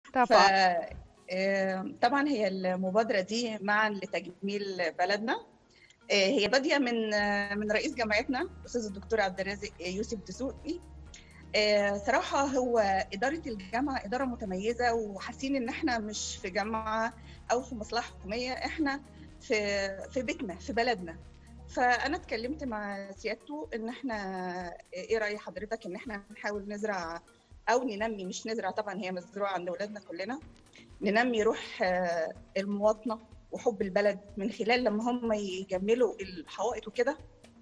طبعًا. ف آآ طبعًا هي المبادرة دي معًا لتجميل بلدنا، آآ هي بادية من من رئيس جامعتنا الأستاذ الدكتور عبد الرازق يوسف دسوقي. آآ صراحة هو إدارة الجامعة إدارة متميزة وحاسين إن إحنا مش في جامعة أو في مصلحة حكومية، إحنا في في بيتنا، في بلدنا. فأنا اتكلمت مع سيادته إن إحنا إيه رأي حضرتك إن إحنا نحاول نزرع أو ننمّي مش نزرع طبعًا هي مزروعة عند ولادنا كلنا، ننمّي روح المواطنة وحُب البلد من خلال لمّا هم يجمّلوا الحوائط وكده،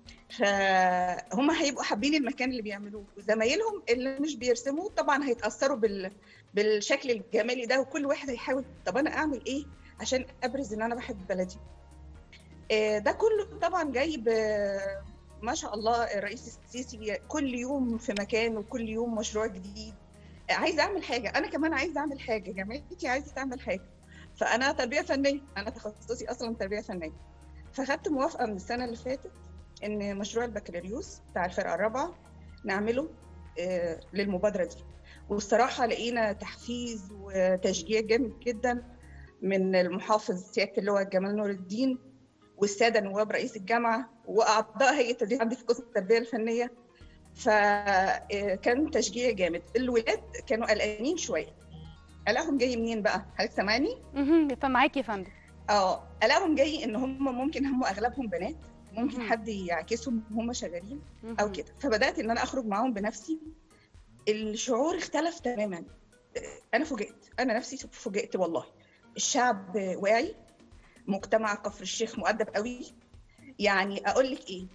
فهُم هيبقوا حابين المكان اللي بيعملوه، وزمايلهم اللي مش بيرسموا طبعًا هيتأثّروا بال بالشكل الجمالي ده وكل واحد هيحاول طَب أنا أعمل إيه عشان أبرز إن أنا باحب بلدي. آآ ده كُلّه طبعًا جاي ب ما شاء الله الرئيس السيسي كل يوم في مكان وكل يوم مشروع جديد. عايزة أعمل حاجة، أنا كمان عايزة أعمل حاجة، جامعتي عايزة تعمل حاجة. فأنا تربية فنية، أنا تخصُّصي أصلًا تربية فنية. فخدت موافقة من السنة اللي فاتت إن مشروع البكالوريوس بتاع الفرقة الرابعة نعمله آآ للمبادرة دي. والصراحة لقينا تحفيز وتشجيع جامد جدًا من المحافظ سيادة اللواء جمال نور الدين والسادة نواب رئيس الجامعة وأعضاء هيئة التدريس عندي في قسم التربية الفنية. ف آآ كان تشجيع جامد. الولاد كانوا قلقانين شوية. قلقهم جاي منين بقى؟ حضرتِك سامعاني؟ اهم، فمعاكِ يا فندم. آه. قلقهم جاي إن هم ممكن هم أغلبهم بنات، ممكن اهم. حد يعاكسهم وهُم شغالين أو اهم. كده. فبدأت إن أنا أخرج معاهم بنَفْسي، الشعور اختلف تمامًا. آآ أنا فوجئت، أنا نَفْسي س فوجئت والله. الشعب واعي، مجتمع كفر الشيخ مؤدّب أوي. يعني أقول لِك إيه،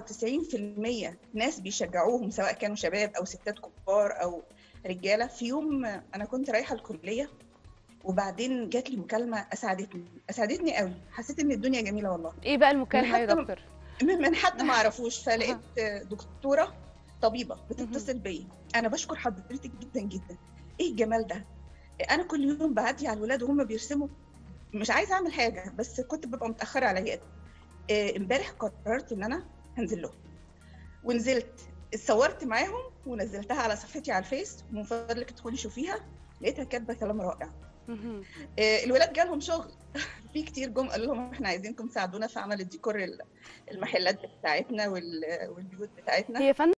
99% ناس بيشجّعوهم سواء كانوا شباب أو ستات كبار أو رجالة. في يوم أنا كنت رايحة الكُلّية وبعدين جات لي مكالمة أسعدتني، أسعدتني أوي. حسّيت إن الدنيا جميلة والله. إيه بقى من المكالمة يا حد م دكتور؟ من من حد ما أعرفوش، أها. فلقيت دكتورة طبيبة اهم. بتتصل بيّا، "أنا باشكر حضرتِك جدًا، جدًا. إيه الجمال ده؟ أنا كل يوم باعدّي على الولاد وهُم بيرسموا، مش عايزة أعمل حاجة، بس كنت بابقى متأخّرة على العيادة. آآ امبارح قررت إن أنا هانزل لهم." ونزلت، اتصوّرت معاهم ونزّلتها على صفحتي على الفيس ومن فضلِك ادخلي شوفيها، لقيتها كاتبة كلام رائع. اهم. آآ الولاد جالهم شغل. في كتير جُم قالوا لهم إحنا عايزينكم تساعدونا في عمل الديكور ال المحلات بتاعتنا وال والبيوت بتاعتنا. هي يا فندم